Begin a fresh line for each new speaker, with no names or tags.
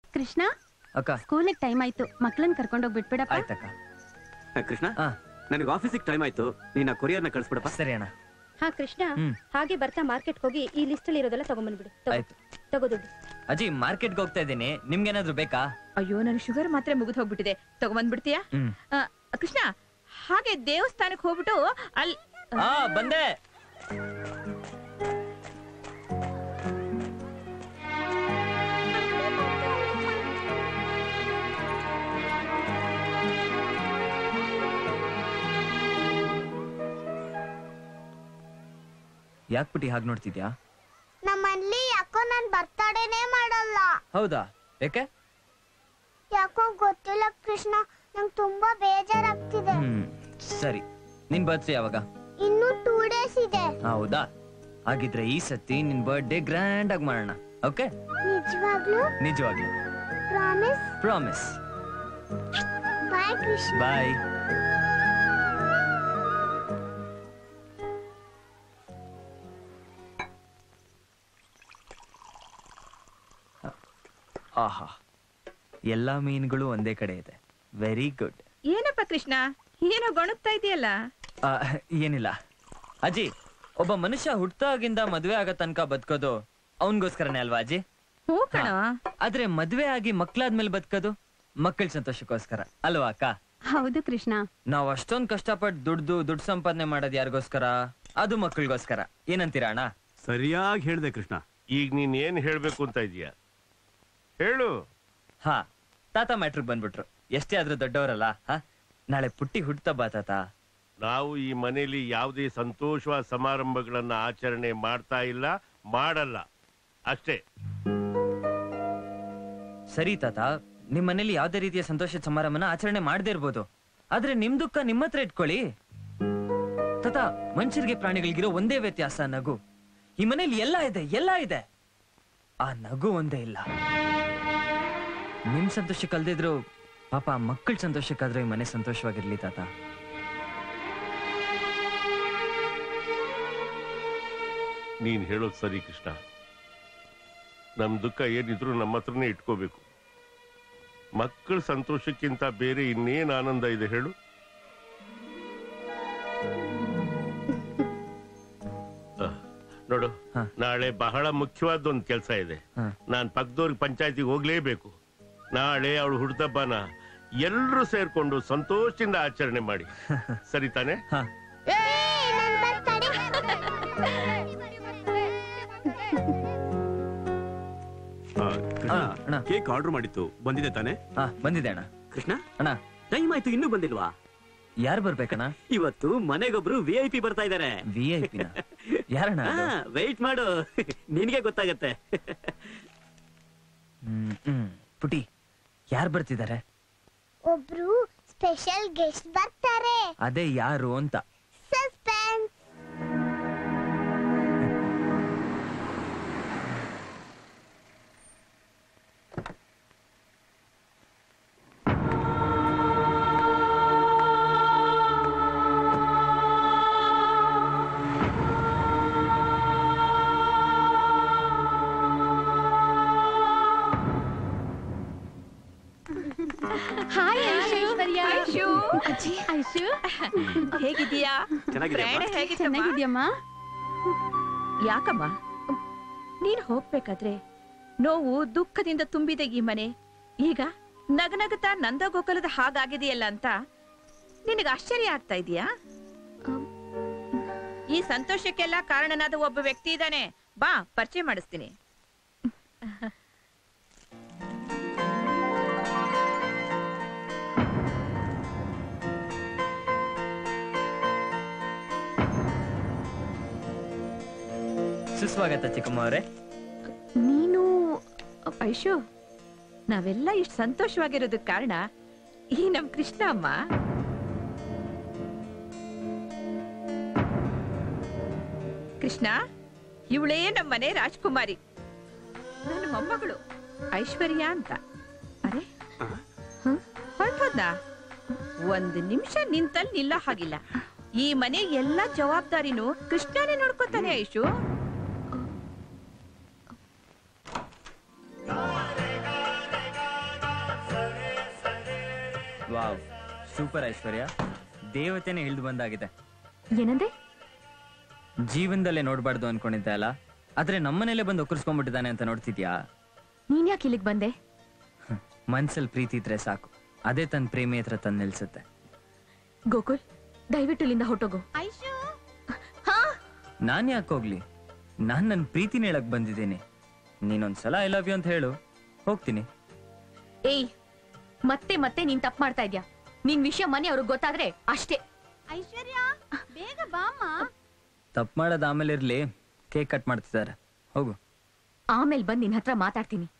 ಕೃಷ್ಣ
ಅಕ್ಕ
ಸ್ಕೂಲಿಗೆ ಟೈಮ್ ಆಯ್ತು ಮಕ್ಳನ್ನ ಕರ್ಕೊಂಡೋಗ್ ಬಿಟ್ಬಿಡಪ್ಪ
ಆಯ್ತಕ್ಕ
ಕೃಷ್ಣ
ಹಾ
ನನಗೆ ಆಫೀಸಿಗೆ ಟೈಮ್ ಆಯ್ತು ನೀನ್ ಕೊರಿಯರ್ನ ಕಳಿಸ್ಬಿಡಪ್ಪ
ಸರಿ ಅಣ್ಣ
ಹಾ ಕೃಷ್ಣ
ಹ್ಮ್.
ಹಾಗೆ ಬರ್ತಾ ಮಾರ್ಕೆಟ್ ಹೋಗಿ ಈ ಲಿಸ್ಟ್ ಅಲ್ಲಿ ಇರೋದೆಲ್ಲ ತಗೊಂಡ್ಬಂದ್ಬಿಡು ತಗೋ.
ಆಯ್ತು
ತಗೋ ದುಡ್ಡು
ಅಜ್ಜಿ ಮಾರ್ಕೆಟ್ಗೆ ಹೋಗ್ತಾ ಇದ್ದೀನಿ ನಿಮ್ಗೇನಾದ್ರೂ ಬೇಕಾ
ಅಯ್ಯೋ ನನ್ ಶುಗರ್ ಮಾತ್ರ ಮುಗಿದ್ ಹೋಗ್ಬಿಟ್ಟಿದೆ ತಗೊಂಬಂದ್ಬಿಡ್ತೀಯಾ
ಹ್ಮ್
ಆ, ಕೃಷ್ಣ ಹಾಗೆ ದೇವಸ್ಥಾನಕ್ಕೆ ಹೋಗ್ಬಿಟ್ಟು ಅಲ್ಲಿ
ಆ ಬಂದೆ ಯಾಕ್ ಪುಟಿ ಹಾಗೆ ನೋಡ್ತಿದ್ಯಾ
ನಮ್ಮಲ್ಲಿ ಯಾಕೋ ನಾನ್ ಬರ್ತಡೇನೆ ಮಾಡಲ್ಲ
ಹೌದಾ ಯಾಕೆ
ಯಾಕೋ ಗೊತ್ತಿಲ್ಲ ಕೃಷ್ಣ ನಂಗೆ ತುಂಬಾ ಬೇಜಾರಾಗ್ತಿದೆ
ಹ್ಮ್ ಸರಿ ನಿನ್ ಬರ್ತ್ಡೇ ಯಾವಾಗ
ಇನ್ನು ಟೂ ಡೇಸ್ ಇದೆ
ಹೌದಾ ಹಾಗಿದ್ರೆ ಈ ಸತಿ ನಿನ್ ಬರ್ಡೇ ಗ್ರ್ಯಾಂಡ್ ಆಗಿ ಮಾಡೋಣ ಓಕೆ
ನಿಜವಾಗ್ಲೂ
ನಿಜವಾಗ್ಲೂ
promise
promise
bye Krishna
bye ಆಹಾ ಎಲ್ಲಾ ಮೀನುಗಳು ಒಂದೇ ಕಡೆ ಇದೆ ವೆರಿ ಗುಡ್
ಏನಪ್ಪ ಕೃಷ್ಣ ಏನೋ ಗೊಣಗ್ತಾ ಇದೆಯಲ್ಲ
ಏನಿಲ್ಲ ಅಜ್ಜಿ ಒಬ್ಬ ಮನುಷ್ಯ ಹುಟ್ಟಾಗಿಂದ ಮದ್ವೆ ಆಗೋ ತನಕ ಬದುಕೋದು ಅವನ್ಗೋಸ್ಕರನೇ ಅಲ್ವಾ ಅಜ್ಜಿ
ಹ್ಞೂ ಕಣ
ಆದ್ರೆ ಮದ್ವೆ ಆಗಿ ಮಕ್ಳಾದ್ಮೇಲೆ ಬದುಕೋದು ಮಕ್ಕಳ ಸಂತೋಷಕ್ಕೋಸ್ಕರ ಅಲ್ವಾ ಅಕ್ಕ
ಹೌದು ಕೃಷ್ಣ
ನಾವ್ ಅಷ್ಟೊಂದ್ ಕಷ್ಟಪಟ್ಟು ದುಡ್ದು ದುಡ್ಡು ಸಂಪಾದನೆ ಮಾಡೋದ್ ಯಾರಿಗೋಸ್ಕರ ಅದು ಮಕ್ಕಳಿಗೋಸ್ಕರ ಏನಂತೀರಾ ಅಣ್ಣ
ಸರಿಯಾಗಿ ಹೇಳ್ದೆ ಕೃಷ್ಣ
ಈಗ ನೀನ್ ಏನ್ ಹೇಳ್ಬೇಕು ಅಂತ ಇದೀಯ ಹೇಳು
ಹಾ ತಾತ ಮ್ಯಾಟ್ರಿಕ್ ಬಂದ್ಬಿಟ್ರು ಎಷ್ಟೇ ಆದ್ರೂ ದೊಡ್ಡವರಲ್ಲ ಹಾ ನಾಳೆ ಪುಟ್ಟಿ ಹುಟ್ಟತ ಬಾ ತಾತ
ನಾವು ಈ ಮನೆಯಲ್ಲಿ ಯಾವುದೇ ಸಂತೋಷವಾದ ಸಮಾರಂಭಗಳನ್ನ ಆಚರಣೆ ಮಾಡ್ತಾ ಇಲ್ಲ ಮಾಡಲ್ಲ ಅಷ್ಟೇ
ಸರಿ ತಾತ ನಿಮ್ ಮನೇಲಿ ಯಾವ್ದೇ ರೀತಿಯ ಸಂತೋಷದ ಸಮಾರಂಭನ ಆಚರಣೆ ಮಾಡದೇ ಇರ್ಬೋದು ಆದ್ರೆ ನಿಮ್ ದುಃಖ ನಿಮ್ಮ ಹತ್ರ ಇಟ್ಕೊಳ್ಳಿ ತಾತ ಮನುಷ್ಯರಿಗೆ ಪ್ರಾಣಿಗಳಿಗಿರೋ ಒಂದೇ ವ್ಯತ್ಯಾಸ ನಗು ಈ ಮನೇಲಿ ಎಲ್ಲ ಇದೆ ಎಲ್ಲ ಇದೆ ಆ ನಗು ಒಂದೇ ಇಲ್ಲ ನಿಮ್ ಸಂತೋಷಕ್ಕೆ ಅಲ್ದಿದ್ರು ಪಾಪ ಮಕ್ಕಳ ಸಂತೋಷಕ್ಕಾದ್ರೂ ಈ ಮನೆ ಸಂತೋಷವಾಗಿರ್ಲಿ ತಾತ
ನೀನ್ ಹೇಳೋದು ಸರಿ ಕೃಷ್ಣ ನಮ್ ದುಃಖ ಏನಿದ್ರು ನಮ್ಮ ಹತ್ರನೇ ಇಟ್ಕೋಬೇಕು ಮಕ್ಕಳ ಸಂತೋಷಕ್ಕಿಂತ ಬೇರೆ ಇನ್ನೇನ್ ಆನಂದ ಇದೆ ಹೇಳು ಅಹ್, ನೋಡು
ಹ.
ನಾಳೆ ಬಹಳ ಮುಖ್ಯವಾದ ಒಂದು ಕೆಲಸ ಇದೆ
ಹ.
ನಾನ್ ಪಕ್ಕದವ್ರಿಗೆ ಪಂಚಾಯತಿಗೆ ಹೋಗ್ಲೇಬೇಕು ನಾಳೆ ಅವಳು ಹುಡ್ದಬ್ಬನ ಎಲ್ರೂ ಸೇರ್ಕೊಂಡು ಸಂತೋಷದಿಂದ ಆಚರಣೆ ಮಾಡಿ ಸರಿ ತಾನೆ
ಹಾ
ನನ್ ಬರ್ತಡೇ
ಆ, ಕೃಷ್ಣ
ಆ, ಅಣ್ಣ.
ಕೇಕ್ ಆರ್ಡರ್ ಮಾಡಿತ್ತು ಬಂದಿದೆ ತಾನೆ
ಹಾ ಬಂದಿದೆ ಅಣ್ಣ
ಕೃಷ್ಣ
ಅಣ್ಣ
ಟೈಮ್ ಆಯ್ತು ಇನ್ನೂ ಬಂದಿಲ್ವಾ
ಯಾರು ಬರ್ಬೇಕಣ್ಣ
ಇವತ್ತು ಮನೆಗೊಬ್ರು ವಿ ಐ ಪಿ ಬರ್ತಾ ಇದಾರೆ
ವಿ ಐ ಪಿನ ಯಾರಣ್ಣ ಅದು?
ವೆಯ್ಟ್ ಮಾಡು ನಿನ್ಗೆ ಗೊತ್ತಾಗತ್ತೆ
ಹ್ಮ್ ಹ್ಮ್ ಪುಟಿ ಯಾರು ಬರ್ತಿದ್ದಾರೆ
ಒಬ್ರು ಸ್ಪೆಷಲ್ ಗೆಸ್ಟ್ ಬರ್ತಾರೆ
ಅದೇ ಯಾರು ಅಂತ
ಸಸ್ಪೆನ್ಸ್
ಹಾಯ್ ಐಶ್ವರ್ಯ
ಐಶು
ಅಜ್ಜಿ ಐಶು
ಹೇಗಿದೀಯಾ
ಚೆನ್ನಾಗಿದ್ಯಾ
ಪ್ರಯಾಣ ಹೇಗಿತ್ತಮ್ಮ
ಚೆನ್ನಾಗಿದ್ಯಮ್ಮ
ಯಾಕಮ್ಮ ನೀನ್ ಹೋಗ್ಬೇಕಾದ್ರೆ ನೋವು ದುಃಖದಿಂದ ತುಂಬಿದೆ ಈ ಮನೆ ಈಗ ನಗನಗತಾ ನಂದಗೋಕಲದ ಹಾಗಾಗಿದೆಯಲ್ಲ ಅಂತ ನಿನಗೆ ಆಶ್ಚರ್ಯ ಆಗ್ತಾ ಇದೆಯಾ ಈ ಸಂತೋಷಕ್ಕೆಲ್ಲ ಕಾರಣನಾದ ಒಬ್ಬ ವ್ಯಕ್ತಿ ಇದ್ದಾನೆ ಬಾ ಪರಿಚಯ ಮಾಡಿಸ್ತೀನಿ
ಸುಸ್ವಾಗತ ಚಿಕ್ಕಮ್ಮ ಅವರೇ
ನೀನು
ಐಶು ನಾವೆಲ್ಲ ಇಷ್ಟು ಸಂತೋಷವಾಗಿರೋದಕ್ಕೆ ಕಾರಣ ಈ ನಮ್ ಕೃಷ್ಣ ಅಮ್ಮ ಕೃಷ್ಣ ಇವಳೇ ನಮ್ಮನೆ ರಾಜ್ಕುಮಾರಿ ನನ್ನ ಮೊಮ್ಮಗಳು ಐಶ್ವರ್ಯ ಅಂತ ಅರೆ ಹೊರಟೋದ್ನ ಒಂದು ನಿಮಿಷ ನಿಂತಲ್ಲಿ ನಿಲ್ಲ ಹಾಗಿಲ್ಲ ಈ ಮನೆ ಎಲ್ಲ ಜವಾಬ್ದಾರಿನೂ ಕೃಷ್ಣನೇ ನೋಡ್ಕೊತಾನೆ ಐಶು
ವಾವ್ ಸೂಪರ್ ಐಶ್ವರ್ಯ ದೇವತೆನೇ ಇಳಿದು ಬಂದಾಗಿದೆ
ಏನಂದೆ
ಜೀವನದಲ್ಲೇ ನೋಡ್ಬಾರ್ದು ಅನ್ಕೊಂಡಿದ್ದೆ ಅಲ್ಲ ಆದ್ರೆ ನಮ್ಮನೇಲೆ ಬಂದು ಒಕ್ಕರ್ಸ್ಕೊಂಡ್ಬಿಟ್ಟಿದ್ದಾನೆ ಅಂತ ನೋಡ್ತಿದ್ಯಾ
ನೀನ್ ಯಾಕೆ ಇಲ್ಲಿಗೆ ಬಂದೆ
ಮನ್ಸಲ್ಲಿ ಪ್ರೀತಿ ಇದ್ರೆ ಸಾಕು ಅದೇ ತನ್ನ ಪ್ರೇಮಿ ಹತ್ರ ತಂದು ನಿಲ್ಸುತ್ತೆ
ಗೋಕುಲ್ ದಯವಿಟ್ಟು ಇಲ್ಲಿಂದ ಹೊಟ್ಟೋಗು
ಐಶು
ನಾನ್ ಯಾಕೆ ಹೋಗ್ಲಿ ನಾನ್ ನನ್ನ ಪ್ರೀತಿನ ಹೇಳಕ್ ಬಂದಿದ್ದೀನಿ ನೀನೊಂದ್ಸಲ ಐ ಲವ್ ಯು ಅಂತ ಹೇಳು ಹೋಗ್ತೀನಿ
ಏಯ್ ಮತ್ತೆ ಮತ್ತೆ ನೀನ್ ತಪ್ಪು ಮಾಡ್ತಾ ಇದ್ಯಾ ನಿನ್ ವಿಷಯ ಮನೆ ಅವ್ರಿಗೆ ಗೊತ್ತಾದ್ರೆ ಅಷ್ಟೇ
ಐಶ್ವರ್ಯ ಬೇಗ ಬಾಮ್ಮ
ತಪ್ಪು ಮಾಡೋದು ಆಮೇಲೆ ಇರ್ಲಿ ಕೇಕ್ ಕಟ್ ಮಾಡ್ತಿದ್ದಾರೆ ಹೋಗು
ಆಮೇಲೆ ಬಂದ್ ನಿನ್ ಹತ್ರ ಮಾತಾಡ್ತೀನಿ